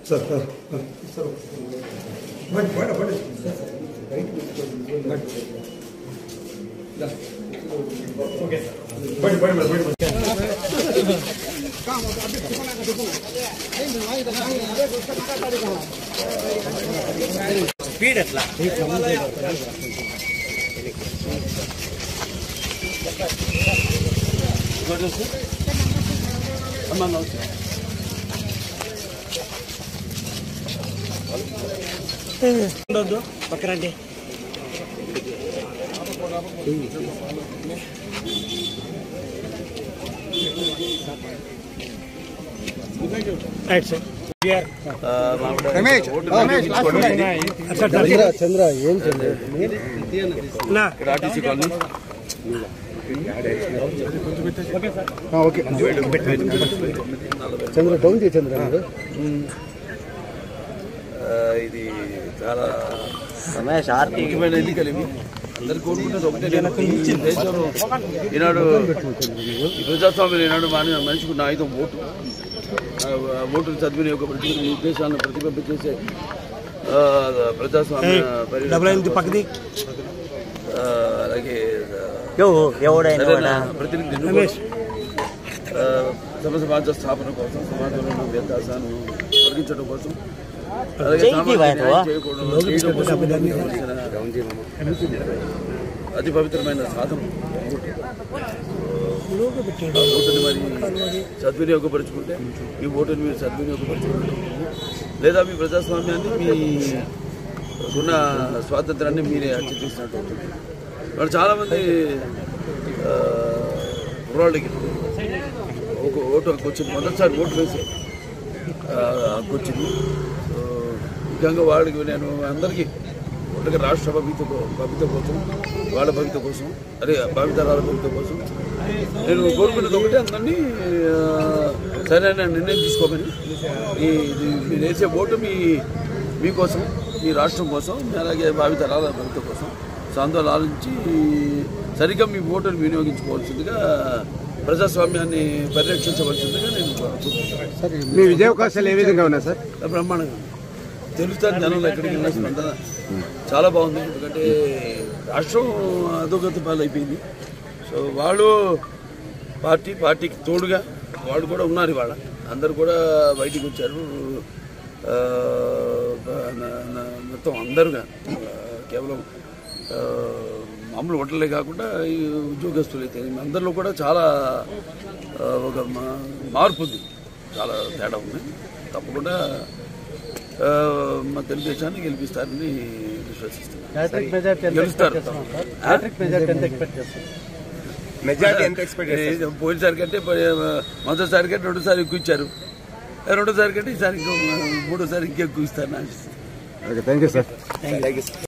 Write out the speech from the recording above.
Sir sir sir but but but but but but but speed ఎట్లా ఉండొద్దు పక్కనండి right sir Ramesh Ramesh Chandra Chandra ఏం చంద్ర నా RTC colony okay Chandra down చేయి చంద్ర మీరు ఆ, ఇది చాలా ముఖ్యమైన ఎన్నికలు ఇవి అందరు కోరుకుంటారు ఒకటే నేను ఈ దేశంలో ఈనాడు ఈ ప్రజాస్వామ్యం ఈనాడు మాన మనిషికి ఉన్న ఆయుధం ఓటు ఆ, ఓటును సద్వినియోగపరిచి ఈ దేశాలను ప్రతిబింబించేసే ఆ, ప్రజాస్వామ్య డబుల్ అయింది పరిరక్షణ పక్కది ఆ, అలాగే ఎవడైనా సరైన ప్రతినిధి ఎన్నుకోవడం, ఆ, సమ సమాజ స్థాపన కోసం సమాజంలో ఉన్న వ్యత్యాసాలను తొలగించడం కోసం అలాగే సామాజిక న్యాయం చేయకూడదు, చేయడం కోసం ఉండవలసిన అతి పవిత్రమైన సాధనం ఓటు. ఆ ఓటుని మరి సద్వినియోగపరుచుకుంటే ఈ ఓటుని మీరు సద్వినియోగపరుచుకుంటే లేదా మీ ప్రజాస్వామ్యాన్ని మీ ఉన్న స్వాతంత్రాన్ని మీరే హత్య చేసినట్టు అవుతుంది మరి చాలామంది ఆ, కుర్రాళ్ళకి ఒక ఓటు హక్కు వచ్చింది మొదటిసారి ఓటు వేసి ఆ, హక్కు వచ్చింది సో ముఖ్యంగా వాళ్ళకి నేను అందరికీ ఒకటిగా రాష్ట్ర భవిత భవిత కోసం వాళ్ళ భవిత కోసం అదే భావితరాల భవిత కోసం నేను కోరుకున్నది ఒకటే అందరినీ ఆ, సరైన నిర్ణయం తీసుకోమని ఈ ఇది మీరు వేసే ఓటు మీ మీకోసం మీ రాష్ట్రం కోసం అలాగే భావితరాల భవిత కోసం సో అందువల్ల ఆలోచించి సరిగ్గా మీ ఓటును వినియోగించుకోవాల్సిందిగా ప్రజాస్వామ్యాన్ని పరిరక్షించవలసిందిగా నేను కోరుకుంటున్నాను మీ విజయావకాశాలు ఏ విధంగా ఉన్నాయి సార్ బ్రహ్మాండంగా ఉంది. తెలుస్తారు జనంలో ఎక్కడికి వెళ్ళిన స్పందన చాలా బాగుంది ఎందుకంటే రాష్ట్రం అధోగతి పాలైపోయింది సో వాళ్ళు పార్టీ పార్టీకి తోడుగా వాళ్ళు కూడా ఉన్నారు ఇవాళ అందరు కూడా బయటికి వచ్చారు ఆ, నా- నా- మొత్తం అందరుగా ఆ, కేవలం ఆ, మామూలు ఓటర్లే కాకుండా ఈ ఉద్యోగస్తులు అయితే అందరిలో కూడా చాలా ఆ, ఒక మా- మార్పు ఉంది చాలా తేడా ఉంది తప్పకుండా ఆ, మా తెలుగుదేశాన్ని గెలిపిస్తారని విశ్వసిస్తున్నాను గెలుస్తారు మెజారిటీ ఎంత ఎక్స్పెక్ట్ ఏ, పోయినసారి కంటే ప- మొదటిసారి కంటే రెండోసారి ఎక్కువ ఇచ్చారు రెండోసారి కంటే ఈసారి ఇంకో మూడోసారి ఇంకెక్కువ ఇస్తారని ఆశిస్తున్నాను ఓకే థ్యాంక్ యూ సార్